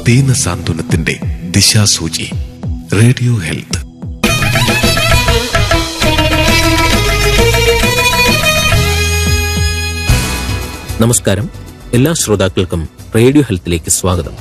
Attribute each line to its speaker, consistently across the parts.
Speaker 1: ദീന സാന്ത്വനത്തിന്റെ ദിശാസൂചി radio health
Speaker 2: നമസ്കാരം എല്ലാ ശ്രോതാക്കൾക്കും റേഡിയോ ഹെൽത്തിലേക്ക് സ്വാഗതം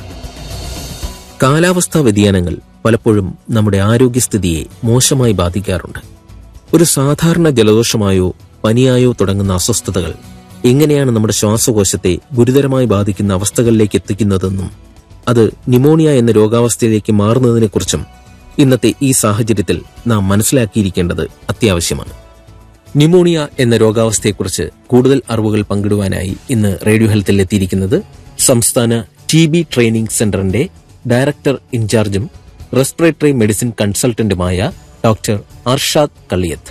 Speaker 2: കാലാവസ്ഥാ വ്യതിയാനങ്ങൾ പലപ്പോഴും നമ്മുടെ ആരോഗ്യസ്ഥിതിയെ മോശമായി ബാധിക്കാറുണ്ട് ഒരു സാധാരണ ജലദോഷമായോ പനിയായോ തുടങ്ങുന്ന അസ്വസ്ഥതകൾ എങ്ങനെയാണ് നമ്മുടെ ശ്വാസകോശത്തെ ഗുരുതരമായി ബാധിക്കുന്ന അവസ്ഥകളിലേക്ക് എത്തിക്കുന്നതെന്നും അത് ന്യൂമോണിയ എന്ന രോഗാവസ്ഥയിലേക്ക് മാറുന്നതിനെക്കുറിച്ചും ഇന്നത്തെ ഈ സാഹചര്യത്തിൽ നാം മനസ്സിലാക്കിയിരിക്കേണ്ടത് അത്യാവശ്യമാണ് ന്യൂമോണിയ എന്ന രോഗാവസ്ഥയെക്കുറിച്ച് കൂടുതൽ അറിവുകൾ പങ്കിടുവാനായി ഇന്ന് റേഡിയോ ഹെൽത്തിൽ എത്തിയിരിക്കുന്നത് സംസ്ഥാന ടി ബി ട്രെയിനിംഗ് സെന്ററിന്റെ ഡയറക്ടർ ഇൻചാർജും റെസ്പിറേറ്ററി മെഡിസിൻ കൺസൾട്ടന്റുമായ ഡോക്ടർ അർഷാദ് കളിയത്ത്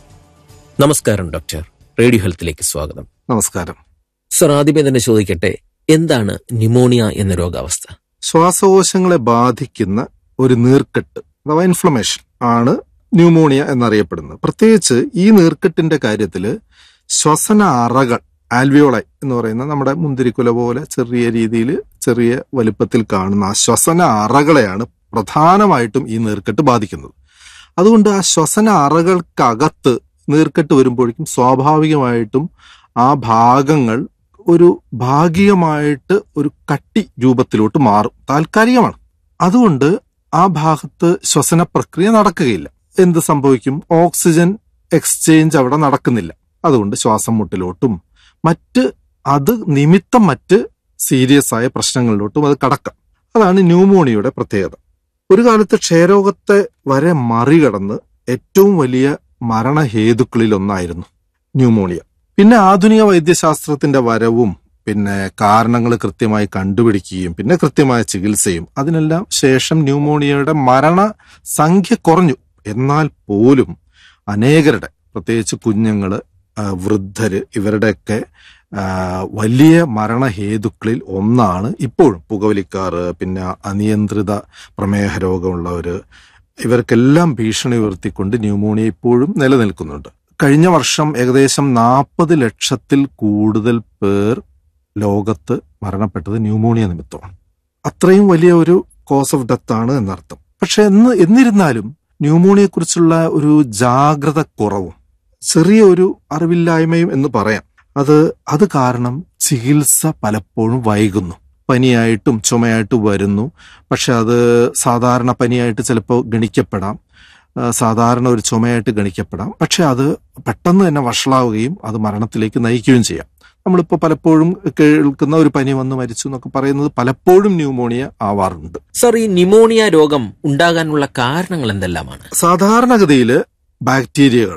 Speaker 2: നമസ്കാരം ഡോക്ടർ റേഡിയോ ഹെൽത്തിലേക്ക് സ്വാഗതം
Speaker 3: നമസ്കാരം
Speaker 2: സർ ആദ്യമേ തന്നെ ചോദിക്കട്ടെ എന്താണ് ന്യൂമോണിയ എന്ന രോഗാവസ്ഥ
Speaker 3: ശ്വാസകോശങ്ങളെ ബാധിക്കുന്ന ഒരു നീർക്കെട്ട് അഥവാ ഇൻഫ്ലമേഷൻ ആണ് ന്യൂമോണിയ എന്നറിയപ്പെടുന്നത് പ്രത്യേകിച്ച് ഈ നീർക്കെട്ടിന്റെ കാര്യത്തിൽ ശ്വസന അറകൾ ആൽവിയോളൈ എന്ന് പറയുന്ന നമ്മുടെ മുന്തിരിക്കുല പോലെ ചെറിയ രീതിയിൽ ചെറിയ വലുപ്പത്തിൽ കാണുന്ന ആ ശ്വസന അറകളെയാണ് പ്രധാനമായിട്ടും ഈ നീർക്കെട്ട് ബാധിക്കുന്നത് അതുകൊണ്ട് ആ ശ്വസന അറകൾക്കകത്ത് നീർക്കെട്ട് വരുമ്പോഴേക്കും സ്വാഭാവികമായിട്ടും ആ ഭാഗങ്ങൾ ഒരു ഭാഗികമായിട്ട് ഒരു കട്ടി രൂപത്തിലോട്ട് മാറും താൽക്കാലികമാണ് അതുകൊണ്ട് ആ ഭാഗത്ത് ശ്വസന പ്രക്രിയ നടക്കുകയില്ല എന്ത് സംഭവിക്കും ഓക്സിജൻ എക്സ്ചേഞ്ച് അവിടെ നടക്കുന്നില്ല അതുകൊണ്ട് ശ്വാസം മുട്ടിലോട്ടും മറ്റ് അത് നിമിത്തം മറ്റ് സീരിയസ് ആയ പ്രശ്നങ്ങളിലോട്ടും അത് കടക്കാം അതാണ് ന്യൂമോണിയയുടെ പ്രത്യേകത ഒരു കാലത്ത് ക്ഷയരോഗത്തെ വരെ മറികടന്ന് ഏറ്റവും വലിയ മരണഹേതുക്കളിൽ ഒന്നായിരുന്നു ന്യൂമോണിയ പിന്നെ ആധുനിക വൈദ്യശാസ്ത്രത്തിന്റെ വരവും പിന്നെ കാരണങ്ങൾ കൃത്യമായി കണ്ടുപിടിക്കുകയും പിന്നെ കൃത്യമായ ചികിത്സയും അതിനെല്ലാം ശേഷം ന്യൂമോണിയയുടെ മരണസംഖ്യ കുറഞ്ഞു എന്നാൽ പോലും അനേകരുടെ പ്രത്യേകിച്ച് കുഞ്ഞുങ്ങള് ആ, വൃദ്ധര് ഇവരുടെയൊക്കെ ആ, വലിയ മരണഹേതുക്കളിൽ ഒന്നാണ് ഇപ്പോഴും പുകവലിക്കാറ് പിന്നെ അനിയന്ത്രിത പ്രമേഹ രോഗമുള്ളവര് ഇവർക്കെല്ലാം ഭീഷണി ഉയർത്തിക്കൊണ്ട് ന്യൂമോണിയ ഇപ്പോഴും നിലനിൽക്കുന്നുണ്ട് കഴിഞ്ഞ വർഷം ഏകദേശം നാൽപ്പത് ലക്ഷത്തിൽ കൂടുതൽ പേർ ലോകത്ത് മരണപ്പെട്ടത് ന്യൂമോണിയ നിമിത്തമാണ് അത്രയും വലിയ ഒരു കോസ് ഓഫ് ഡെത്ത് ആണ് എന്നർത്ഥം പക്ഷെ എന്ന് എന്നിരുന്നാലും ന്യൂമോണിയെ കുറിച്ചുള്ള ഒരു ജാഗ്രത കുറവും ചെറിയ ഒരു അറിവില്ലായ്മയും എന്ന് പറയാം അത് അത് കാരണം ചികിത്സ പലപ്പോഴും വൈകുന്നു പനിയായിട്ടും ചുമയായിട്ടും വരുന്നു പക്ഷെ അത് സാധാരണ പനിയായിട്ട് ചിലപ്പോൾ ഗണിക്കപ്പെടാം ആ, സാധാരണ ഒരു ചുമയായിട്ട് ഗണിക്കപ്പെടാം പക്ഷെ അത് പെട്ടെന്ന് തന്നെ വഷളാവുകയും അത് മരണത്തിലേക്ക് നയിക്കുകയും ചെയ്യാം നമ്മളിപ്പോൾ പലപ്പോഴും കേൾക്കുന്ന ഒരു പനി വന്ന് മരിച്ചു എന്നൊക്കെ പറയുന്നത് പലപ്പോഴും ന്യൂമോണിയ ആവാറുണ്ട്
Speaker 2: സർ ഈ ന്യൂമോണിയ രോഗം ഉണ്ടാകാനുള്ള കാരണങ്ങൾ എന്തെല്ലാമാണ്
Speaker 3: സാധാരണഗതിയിൽ ബാക്ടീരിയകൾ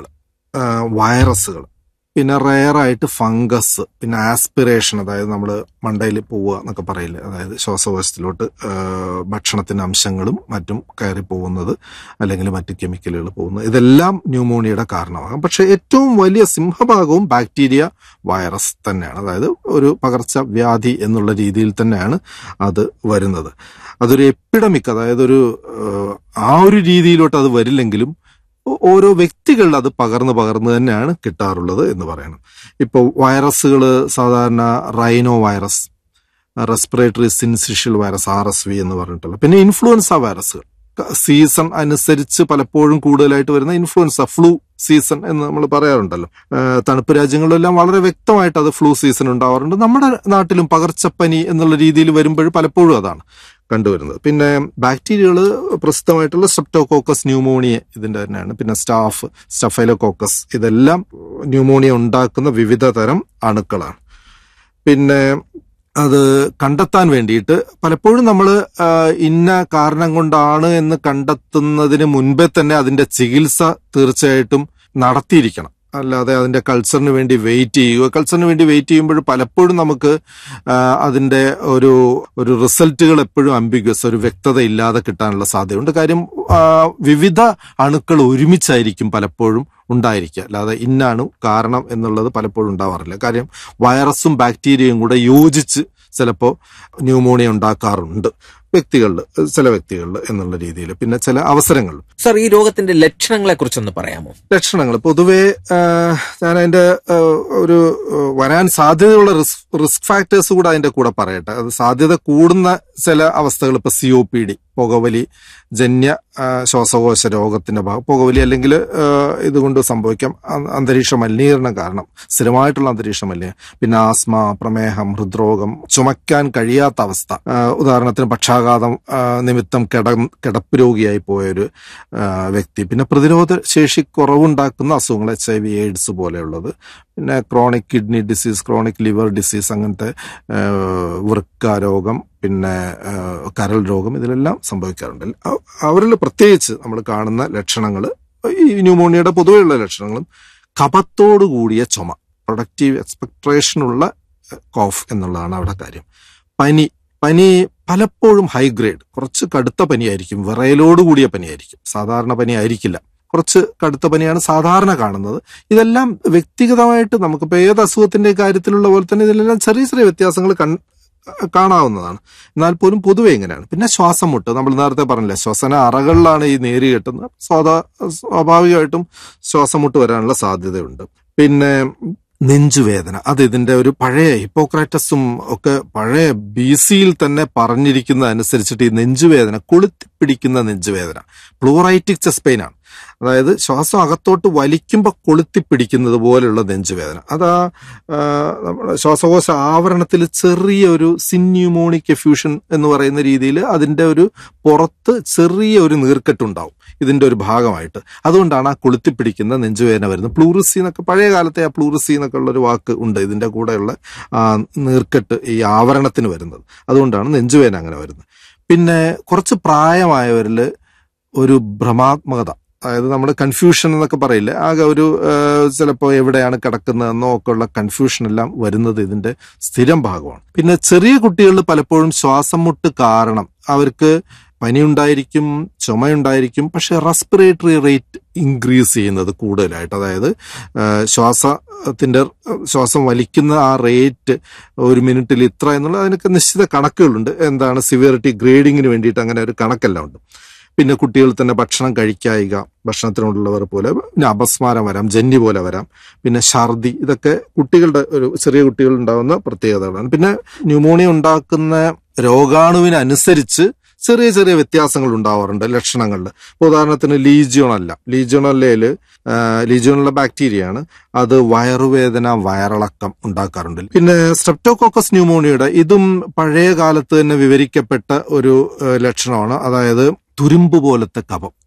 Speaker 3: വൈറസുകൾ പിന്നെ റെയറായിട്ട് ഫംഗസ് പിന്നെ ആസ്പിറേഷൻ അതായത് നമ്മൾ മണ്ടയിൽ പോവുക എന്നൊക്കെ പറയില്ലേ അതായത് ശ്വാസകോശത്തിലോട്ട് ആ, ഭക്ഷണത്തിന്റെ അംശങ്ങളും മറ്റും കയറി പോകുന്നത് അല്ലെങ്കിൽ മറ്റ് കെമിക്കലുകൾ പോകുന്നത് ഇതെല്ലാം ന്യൂമോണിയയുടെ കാരണമാകാം പക്ഷെ ഏറ്റവും വലിയ സിംഹഭാഗവും ബാക്ടീരിയ വൈറസ് തന്നെയാണ് അതായത് ഒരു പകർച്ചവ്യാധി എന്നുള്ള രീതിയിൽ തന്നെയാണ് അത് വരുന്നത് അതൊരു എപ്പിഡമിക് അതായത് ഒരു ആ, ആ ഒരു രീതിയിലോട്ട് അത് വരില്ലെങ്കിലും ഓ- ഓരോ വ്യക്തികളിൽ അത് പകർന്ന് പകർന്ന് തന്നെയാണ് കിട്ടാറുള്ളത് എന്ന് പറയണം ഇപ്പോൾ വൈറസുകൾ സാധാരണ rhino virus respiratory syncytial virus R S V എന്ന് പറഞ്ഞിട്ടുള്ള പിന്നെ ഇൻഫ്ലുവൻസ വൈറസുകൾ ക- സീസൺ അനുസരിച്ച് പലപ്പോഴും കൂടുതലായിട്ട് വരുന്ന ഇൻഫ്ലുവൻസ ഫ്ലൂ സീസൺ എന്ന് നമ്മൾ പറയാറുണ്ടല്ലോ ആ, തണുപ്പ് രാജ്യങ്ങളിലെല്ലാം വളരെ വ്യക്തമായിട്ട് അത് ഫ്ലൂ സീസൺ ഉണ്ടാവാറുണ്ട് നമ്മുടെ നാട്ടിലും പകർച്ചപ്പനി എന്നുള്ള രീതിയിൽ വരുമ്പോൾ പലപ്പോഴും അതാണ് കണ്ടുവരുന്നത് പിന്നെ ബാക്ടീരിയകൾ പ്രസിദ്ധമായിട്ടുള്ള സ്ട്രെപ്റ്റോകോക്കസ് ന്യൂമോണിയ ഇതിന്റെ തന്നെയാണ് പിന്നെ സ്റ്റാഫ് സ്റ്റഫൈലോകോക്കസ് ഇതെല്ലാം ന്യൂമോണിയ ഉണ്ടാക്കുന്ന വിവിധ തരം അണുക്കളാണ് പിന്നെ അത് കണ്ടെത്താൻ വേണ്ടിയിട്ട് പലപ്പോഴും നമ്മൾ ഇന്ന കാരണം കൊണ്ടാണ് എന്ന് കണ്ടെത്തുന്നതിന് മുൻപേ തന്നെ അതിന്റെ ചികിത്സ തീർച്ചയായിട്ടും നടത്തിയിരിക്കണം അല്ലാതെ അതിന്റെ കൾച്ചറിന് വേണ്ടി വെയിറ്റ് ചെയ്യുക കൾച്ചറിന് വേണ്ടി വെയിറ്റ് ചെയ്യുമ്പോൾ പലപ്പോഴും നമുക്ക് ആ, അതിന്റെ ഒരു ഒരു റിസൾട്ടുകൾ എപ്പോഴും അംബിഗ്യസ് ഒരു വ്യക്തത ഇല്ലാതെ കിട്ടാനുള്ള സാധ്യതയുണ്ട് കാര്യം ആ, വിവിധ അണുക്കൾ ഒരുമിച്ചായിരിക്കും പലപ്പോഴും ഉണ്ടായിരിക്കുക അല്ലാതെ ഇന്നാണ് കാരണം എന്നുള്ളത് പലപ്പോഴും ഉണ്ടാവാറില്ല കാര്യം വൈറസും ബാക്ടീരിയയും കൂടെ യോജിച്ച് ചിലപ്പോൾ ന്യൂമോണിയ ഉണ്ടാക്കാറുണ്ട് വ്യക്തികളിൽ ചില വ്യക്തികളിൽ എന്നുള്ള രീതിയിൽ പിന്നെ ചില അവസരങ്ങളിൽ
Speaker 2: സർ ഈ രോഗത്തിന്റെ ലക്ഷണങ്ങളെ കുറിച്ചൊന്ന് പറയാമോ
Speaker 3: ലക്ഷണങ്ങൾ പൊതുവെ ആ, ഞാൻ അതിന്റെ ആ, ഒരു ആ, വരാൻ സാധ്യതയുള്ള റിസ്ക് റിസ്ക് ഫാക്ടേഴ്സ് കൂടെ അതിന്റെ കൂടെ പറയട്ടെ അത് സാധ്യത കൂടുന്ന ചില അവസ്ഥകൾ ഇപ്പൊ സി ഒ പി ഡി പുകവലി ജന്യ ആ, ശ്വാസകോശ രോഗത്തിന്റെ ഭാഗം പുകവലി അല്ലെങ്കിൽ ആ, ഇതുകൊണ്ട് സംഭവിക്കാം അ- അന്തരീക്ഷ മലിനീകരണം കാരണം സ്ഥിരമായിട്ടുള്ള അന്തരീക്ഷ മലിനീകരണം പിന്നെ ആസ്മ പ്രമേഹം ഹൃദ്രോഗം ചുമക്കാൻ കഴിയാത്ത അവസ്ഥ ആ, ഉദാഹരണത്തിന് പക്ഷാഘാതം ആ, നിമിത്തം കിട കിടപ്പ് രോഗിയായി പോയൊരു ആ, വ്യക്തി പിന്നെ പ്രതിരോധ ശേഷി കുറവുണ്ടാക്കുന്ന അസുഖങ്ങൾ എച്ച് ഐ വി എയ്ഡ്സ് പോലെയുള്ളത് പിന്നെ chronic kidney disease chronic liver disease അങ്ങനത്തെ ആ, വൃക്ക രോഗം പിന്നെ ആ, കരൾ രോഗം ഇതിലെല്ലാം സംഭവിക്കാറുണ്ട് അ- അവരിൽ പ്രത്യേകിച്ച് നമ്മൾ കാണുന്ന ലക്ഷണങ്ങൾ ഈ ന്യൂമോണിയയുടെ പൊതുവെയുള്ള ലക്ഷണങ്ങളും കഫത്തോടു കൂടിയ ചുമ പ്രൊഡക്റ്റീവ് എക്സ്പെക്ട്രേഷനുള്ള കോഫ് എന്നുള്ളതാണ് അവിടെ കാര്യം പനി പനി പലപ്പോഴും ഹൈ ഗ്രേഡ് കുറച്ച് കടുത്ത പനിയായിരിക്കും വിറയലോട് കൂടിയ പനിയായിരിക്കും സാധാരണ പനി ആയിരിക്കില്ല കുറച്ച് കടുത്ത പനിയാണ് സാധാരണ കാണുന്നത് ഇതെല്ലാം വ്യക്തിഗതമായിട്ട് നമുക്കിപ്പോൾ ഏത് അസുഖത്തിന്റെ കാര്യത്തിലുള്ള പോലെ തന്നെ ഇതിലെല്ലാം ചെറിയ ചെറിയ വ്യത്യാസങ്ങൾ കൺ കാണാവുന്നതാണ് എന്നാൽ പോലും പൊതുവെ ഇങ്ങനെയാണ് പിന്നെ ശ്വാസം മുട്ട് നമ്മൾ നേരത്തെ പറഞ്ഞില്ലേ ശ്വസന അറകളിലാണ് ഈ നേരി കെട്ടുന്നത് സ്വാഭാ സ്വാഭാവികമായിട്ടും ശ്വാസം മുട്ട് വരാനുള്ള സാധ്യതയുണ്ട് പിന്നെ നെഞ്ചുവേദന അത് ഇതിന്റെ ഒരു പഴയ ഹിപ്പോക്രാറ്റസും ഒക്കെ പഴയ ബി സിയിൽ തന്നെ പറഞ്ഞിരിക്കുന്ന അനുസരിച്ചിട്ട് ഈ നെഞ്ചുവേദന കൊളുത്തിപ്പിടിക്കുന്ന നെഞ്ചുവേദന പ്ലൂറൈറ്റിക് ചെസ്റ്റ് പെയിൻ ആണ് അതായത് ശ്വാസം അകത്തോട്ട് വലിക്കുമ്പോൾ കൊളുത്തിപ്പിടിക്കുന്നത് പോലെയുള്ള നെഞ്ചുവേദന അതാ ആ, നമ്മുടെ ശ്വാസകോശ ആവരണത്തിൽ ചെറിയ ഒരു സിന്യൂമോണിക് എഫ്യൂഷൻ എന്ന് പറയുന്ന രീതിയിൽ അതിന്റെ ഒരു പുറത്ത് ചെറിയ ഒരു നീർക്കെട്ടുണ്ടാവും ഇതിന്റെ ഒരു ഭാഗമായിട്ട് അതുകൊണ്ടാണ് ആ കൊളുത്തിപ്പിടിക്കുന്ന നെഞ്ചുവേദന വരുന്നത് പ്ലൂറിസി എന്നൊക്കെ പഴയ കാലത്തെ ആ പ്ലൂറിസി എന്നൊക്കെ ഉള്ള ഒരു വാക്ക് ഉണ്ട് ഇതിന്റെ കൂടെയുള്ള ആ നീർക്കെട്ട് ഈ ആവരണത്തിന് വരുന്നത് അതുകൊണ്ടാണ് നെഞ്ചുവേദന അങ്ങനെ വരുന്നത് പിന്നെ കുറച്ച് പ്രായമായവരിൽ ഒരു ഭ്രമാത്മകത അതായത് നമ്മുടെ കൺഫ്യൂഷൻ എന്നൊക്കെ പറയില്ലേ ആകെ ഒരു ചിലപ്പോൾ എവിടെയാണ് കിടക്കുന്നതെന്നോ ഒക്കെ ഉള്ള കൺഫ്യൂഷൻ എല്ലാം വരുന്നത് ഇതിന്റെ സ്ഥിരം ഭാഗമാണ് പിന്നെ ചെറിയ കുട്ടികളിൽ പലപ്പോഴും ശ്വാസം മുട്ട് കാരണം അവർക്ക് പനിയുണ്ടായിരിക്കും ചുമയുണ്ടായിരിക്കും പക്ഷെ റെസ്പിറേറ്ററി റേറ്റ് ഇൻക്രീസ് ചെയ്യുന്നത് കൂടുതലായിട്ട് അതായത് ആ, ശ്വാസത്തിന്റെ ശ്വാസം വലിക്കുന്ന ആ റേറ്റ് ഒരു മിനിറ്റിൽ ഇത്ര എന്നുള്ള അതിനൊക്കെ നിശ്ചിത കണക്കുകളുണ്ട് എന്താണ് സിവിയറിറ്റി ഗ്രേഡിങ്ങിന് വേണ്ടിയിട്ട് അങ്ങനെ ഒരു കണക്കെല്ലാം ഉണ്ട് പിന്നെ കുട്ടികൾ തന്നെ ഭക്ഷണം കഴിക്കായിക ഭക്ഷണത്തിനോടുള്ളവർ പോലെ പിന്നെ അപസ്മാരം വരാം ജന്നി പോലെ വരാം പിന്നെ ഛർദി ഇതൊക്കെ കുട്ടികളുടെ ഒരു ചെറിയ കുട്ടികൾ ഉണ്ടാകുന്ന പ്രത്യേകതകളാണ് പിന്നെ ന്യൂമോണിയ ഉണ്ടാക്കുന്ന രോഗാണുവിനനുസരിച്ച് ചെറിയ ചെറിയ വ്യത്യാസങ്ങൾ ഉണ്ടാവാറുണ്ട് ലക്ഷണങ്ങളിൽ ഇപ്പൊ ഉദാഹരണത്തിന് ലീജിയോണല്ല ലീജിയോണല്ലയിൽ ലീജിയോണല്ല ബാക്ടീരിയയാണ് അത് വയറുവേദന വയറിളക്കം ഉണ്ടാക്കാറുണ്ട് പിന്നെ സ്ട്രെപ്റ്റോകോക്കസ് ന്യൂമോണിയയുടെ ഇതും പഴയ കാലത്ത് തന്നെ വിവരിക്കപ്പെട്ട ഒരു ഏഹ്, ലക്ഷണമാണ് അതായത് തുരുമ്പ് പോലത്തെ കഫം